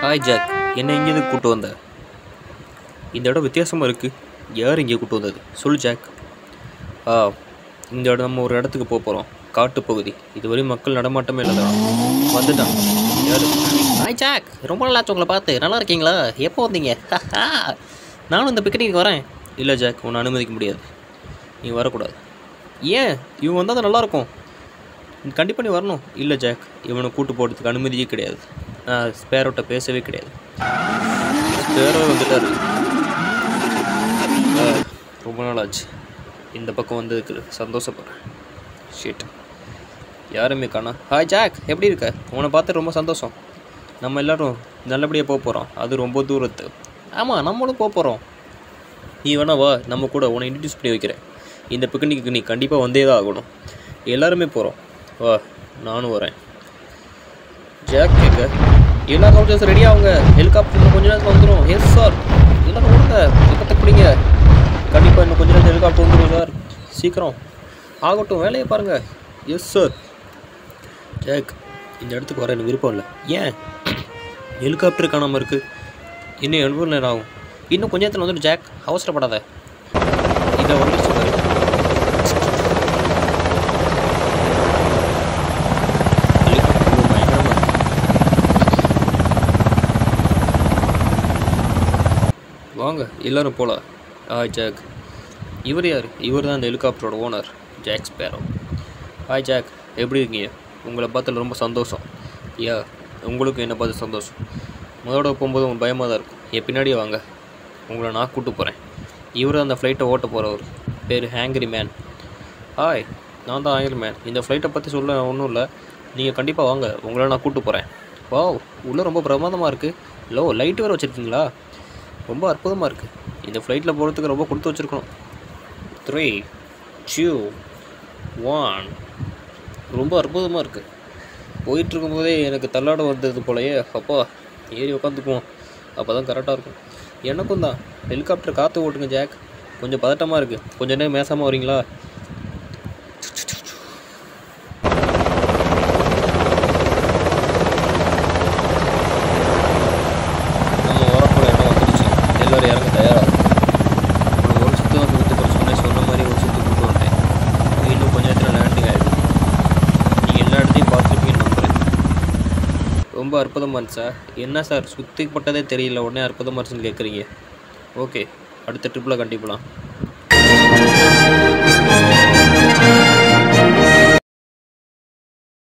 Hi jack என்ன இங்கேருந்து கூட்டு வந்த இந்த இடம் வித்தியாசமாக இருக்குது யார் இங்கே கூட்டு வந்தது சொல் ஜாக் ஆ இந்த இடம் நம்ம ஒரு இடத்துக்கு போக போகிறோம் காட்டுப்பகுதி இதுவரை மக்கள் நடமாட்டமே இல்லை வந்துட்டான் யார் ஹாய் ஜாக் ரொம்ப நல்லா ஆச்சு உங்களை பார்த்து நல்லா இருக்கீங்களா எப்போ வந்தீங்க நானும் இந்த பிக்னிக் வரேன் இல்லை ஜாக் உன்னை அனுமதிக்க முடியாது நீ வரக்கூடாது ஏன் இவன் வந்தால் தான் நல்லாயிருக்கும் கண்டிப்பாக நீ வரணும் இல்லை ஜாக் இவனை கூட்டு போகிறதுக்கு அனுமதியே கிடையாது நான் ஸ்பேரோட்ட பேசவே கிடையாது ஸ்பேரோ வந்துட்டாரு ஆ, ரொம்ப நாள் ஆச்சு இந்த பக்கம் வந்ததுக்கு சந்தோஷப்படுறேன் ஷிட் யாருமே காணா ஹாய் ஜாக் எப்படி இருக்க உன்னை பார்த்து ரொம்ப சந்தோஷம் நம்ம எல்லாரும் நல்லபடியாக போக போகிறோம் அது ரொம்ப தூரத்து ஆமாம் நம்மளும் போக போகிறோம் நீ வேணா வா நம்ம கூட உன்னை இன்ட்ரடியூஸ் பண்ணி வைக்கிறேன் இந்த பிக்னிக்கு நீ கண்டிப்பாக வந்தே தான் ஆகணும் எல்லாருமே போகிறோம் வா நானும் வரேன் ஜாக் கேட்க எல்லா கவுச்சர்ஸ் ரெடி ஆகுங்க ஹெலிகாப்டர் கொஞ்ச நேரத்தில் வந்துடும் எஸ் சார் எல்லாரும் ஓடுங்க பக்கத்தை பிடிங்க கண்டிப்பாக இன்னும் கொஞ்ச நேரத்தில் ஹெலிகாப்டர் வந்துடும் சார் சீக்கிரம் ஆகட்டும் வேலையை பாருங்கள் எஸ் சார் ஜாக் இந்த இடத்துக்கு வர எனக்கு விருப்பம் இல்லை ஏன் ஹெலிகாப்டர் காணாமல் இருக்குது இன்னும் எவ்வளோ நேரம் ஆகும் இன்னும் கொஞ்ச நேரத்தில் வந்துட்டு ஜாக் அவசரப்படாத இதை வந்துருச்சு பாரு ஹெலிகாப்டர் ரொம்ப பயங்கரமா இருக்கு. வாங்க எல்லாரும் போகலாம் ஹாய் ஜாக் இவர் யார் இவர் தான் இந்த ஹெலிகாப்டரோட owner Jack Sparrow hi Jack எப்படி இருக்கீங்க உங்களை பார்த்ததுல ரொம்ப சந்தோஷம் யா உங்களுக்கும் என்னை பார்த்து சந்தோஷம் முதலோட போகும்போது உங்களுக்கு பயமாக தான் இருக்கும் என் பின்னாடியே வாங்க உங்களை நான் கூட்டு போகிறேன் இவர் அந்த ஃப்ளைட்டை ஓட்ட போகிறவர் பேர் ஹேங்கரி மேன் ஹாய் நான் தான் ஹேங்கரி மேன் இந்த ஃப்ளைட்டை பற்றி சொல்ல ஒன்றும் இல்லை நீங்கள் கண்டிப்பாக வாங்க உங்களை நான் கூட்டு போகிறேன் வாவ் உள்ளே ரொம்ப பிரமாதமாக இருக்குது லோ லைட் வேறு வச்சுருக்கீங்களா ரொம்ப அற்புதமாக இருக்குது இந்த ஃப்ளைட்டில் போகிறதுக்கு ரொம்ப கொடுத்து வச்சுருக்கணும் த்ரீ டூ ஒன் ரொம்ப அற்புதமாக இருக்குது போயிட்டு இருக்கும்போதே எனக்கு தள்ளாட வந்தது போலயே அப்பா ஏறி உட்காந்துக்குவோம் அப்போ தான் கரெக்டாக இருக்கும் எனக்கும் தான் ஹெலிகாப்டர் காற்று ஓட்டுங்க ஜாக் கொஞ்சம் பதட்டமாக இருக்குது கொஞ்ச நேரம் மேசாமல் வரீங்களா நம்ம வரப்போல என்ன வந்துருச்சு எல்லோரும் இறங்க தயாராக இருக்கும் ஒரு சுற்று வந்து விட்டு போகிற சொன்னேன் சொன்ன மாதிரி ஒரு சுற்று கூட்டு வந்துட்டேன் இன்னும் கொஞ்ச நேரத்தில் லேண்டிங் ஆகிடும் நீங்கள் எல்லா இடத்தையும் பார்த்துருப்பீங்கன்னு நம்புகிறேன் ரொம்ப அற்புதமாக இருந்துச்சு சார் என்ன சார் சுற்றி பட்டதே தெரியல உடனே அற்புதமாக இருந்துச்சுன்னு கேட்குறீங்க ஓகே அடுத்த ட்ரிப்பில் கண்டிப்பலாம்